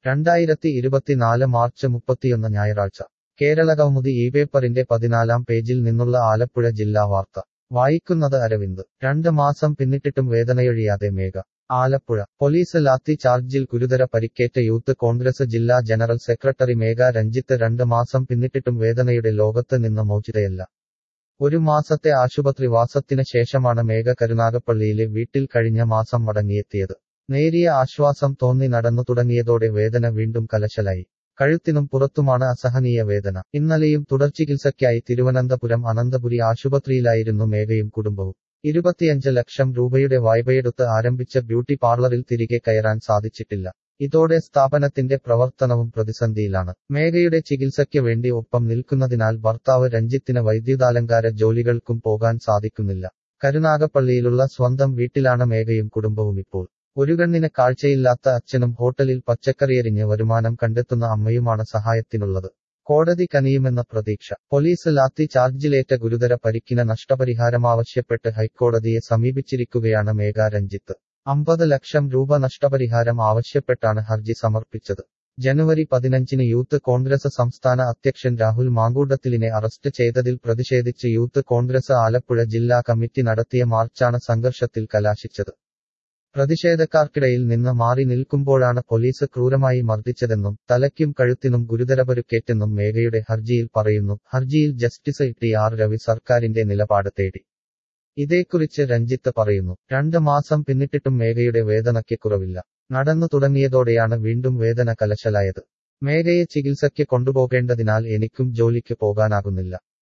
രണ്ടായിരത്തി ഇരുപത്തിനാല് മാർച്ച് മുപ്പത്തിയൊന്ന് ഞായറാഴ്ച കേരള കൗമുദി ഈ പേപ്പറിന്റെ പതിനാലാം പേജിൽ നിന്നുള്ള ആലപ്പുഴ ജില്ലാ വാർത്ത വായിക്കുന്നത് അരവിന്ദ് രണ്ട് മാസം പിന്നിട്ടിട്ടും വേദനയൊഴിയാതെ മേഘ ആലപ്പുഴ പോലീസ് ലാത്തി ചാർജിൽ ഗുരുതര പരിക്കേറ്റ യൂത്ത് കോൺഗ്രസ് ജില്ലാ ജനറൽ സെക്രട്ടറി മേഘ രഞ്ജിത്ത് രണ്ട് മാസം പിന്നിട്ടിട്ടും വേദനയുടെ ലോകത്ത് നിന്ന് മോചിതയല്ല ഒരു മാസത്തെ ആശുപത്രിവാസത്തിന് ശേഷമാണ് മേഘ കരുനാഗപ്പള്ളിയിലെ വീട്ടിൽ കഴിഞ്ഞ മാസം മടങ്ങിയെത്തിയത് നേരിയ ആശ്വാസം തോന്നി നടന്നു തുടങ്ങിയതോടെ വേദന വീണ്ടും കലശലായി കഴുത്തിനും പുറത്തുമാണ് അസഹനീയ വേദന ഇന്നലെയും തുടർചികിത്സയ്ക്കായി തിരുവനന്തപുരം അനന്തപുരി ആശുപത്രിയിലായിരുന്നു മേഘയും കുടുംബവും ഇരുപത്തിയഞ്ച് ലക്ഷം രൂപയുടെ വായ്പയെടുത്ത് ആരംഭിച്ച ബ്യൂട്ടി പാർലറിൽ തിരികെ കയറാൻ സാധിച്ചിട്ടില്ല ഇതോടെ സ്ഥാപനത്തിന്റെ പ്രവർത്തനവും പ്രതിസന്ധിയിലാണ് മേഘയുടെ ചികിത്സയ്ക്ക് വേണ്ടി ഒപ്പം നിൽക്കുന്നതിനാൽ ഭർത്താവ് രഞ്ജിത്തിന് വൈദ്യുതാലങ്കാര ജോലികൾക്കും പോകാൻ സാധിക്കുന്നില്ല കരുനാഗപ്പള്ളിയിലുള്ള സ്വന്തം വീട്ടിലാണ് മേഘയും കുടുംബവും ഇപ്പോൾ ഒരു കണ്ണിന് കാഴ്ചയില്ലാത്ത അച്ഛനും ഹോട്ടലിൽ പച്ചക്കറിയരിഞ്ഞ് വരുമാനം കണ്ടെത്തുന്ന അമ്മയുമാണ് സഹായത്തിനുള്ളത് കോടതി കനിയുമെന്ന പ്രതീക്ഷ പോലീസ് ലാത്തി ചാർജിലേറ്റ ഗുരുതര പരിക്കിന് നഷ്ടപരിഹാരമാവശ്യപ്പെട്ട് ഹൈക്കോടതിയെ സമീപിച്ചിരിക്കുകയാണ് മേഘ രഞ്ജിത്ത് അമ്പത് ലക്ഷം രൂപ നഷ്ടപരിഹാരം ആവശ്യപ്പെട്ടാണ് ഹർജി സമർപ്പിച്ചത് ജനുവരി പതിനഞ്ചിന് യൂത്ത് കോൺഗ്രസ് സംസ്ഥാന അധ്യക്ഷൻ രാഹുൽ മാങ്കൂട്ടത്തിലിനെ അറസ്റ്റ് ചെയ്തതിൽ പ്രതിഷേധിച്ച് യൂത്ത് കോൺഗ്രസ് ആലപ്പുഴ ജില്ലാ കമ്മിറ്റി നടത്തിയ മാർച്ചാണ് സംഘർഷത്തിൽ കലാശിച്ചത് പ്രതിഷേധക്കാർക്കിടയിൽ നിന്ന് മാറി നിൽക്കുമ്പോഴാണ് പോലീസ് ക്രൂരമായി മർദ്ദിച്ചതെന്നും തലയ്ക്കും കഴുത്തിനും ഗുരുതരപരുക്കേറ്റെന്നും മേഘയുടെ ഹർജിയിൽ പറയുന്നു ഹർജിയിൽ ജസ്റ്റിസ് ടി ആർ രവി സർക്കാരിന്റെ നിലപാട് തേടി ഇതേക്കുറിച്ച് രഞ്ജിത്ത് പറയുന്നു രണ്ട് മാസം പിന്നിട്ടിട്ടും മേഘയുടെ വേദനയ്ക്ക് കുറവില്ല നടന്നു തുടങ്ങിയതോടെയാണ് വീണ്ടും വേദന കലശലായത് മേഘയെ ചികിത്സയ്ക്ക് കൊണ്ടുപോകേണ്ടതിനാൽ എനിക്കും ജോലിക്ക് പോകാനാകുന്നില്ല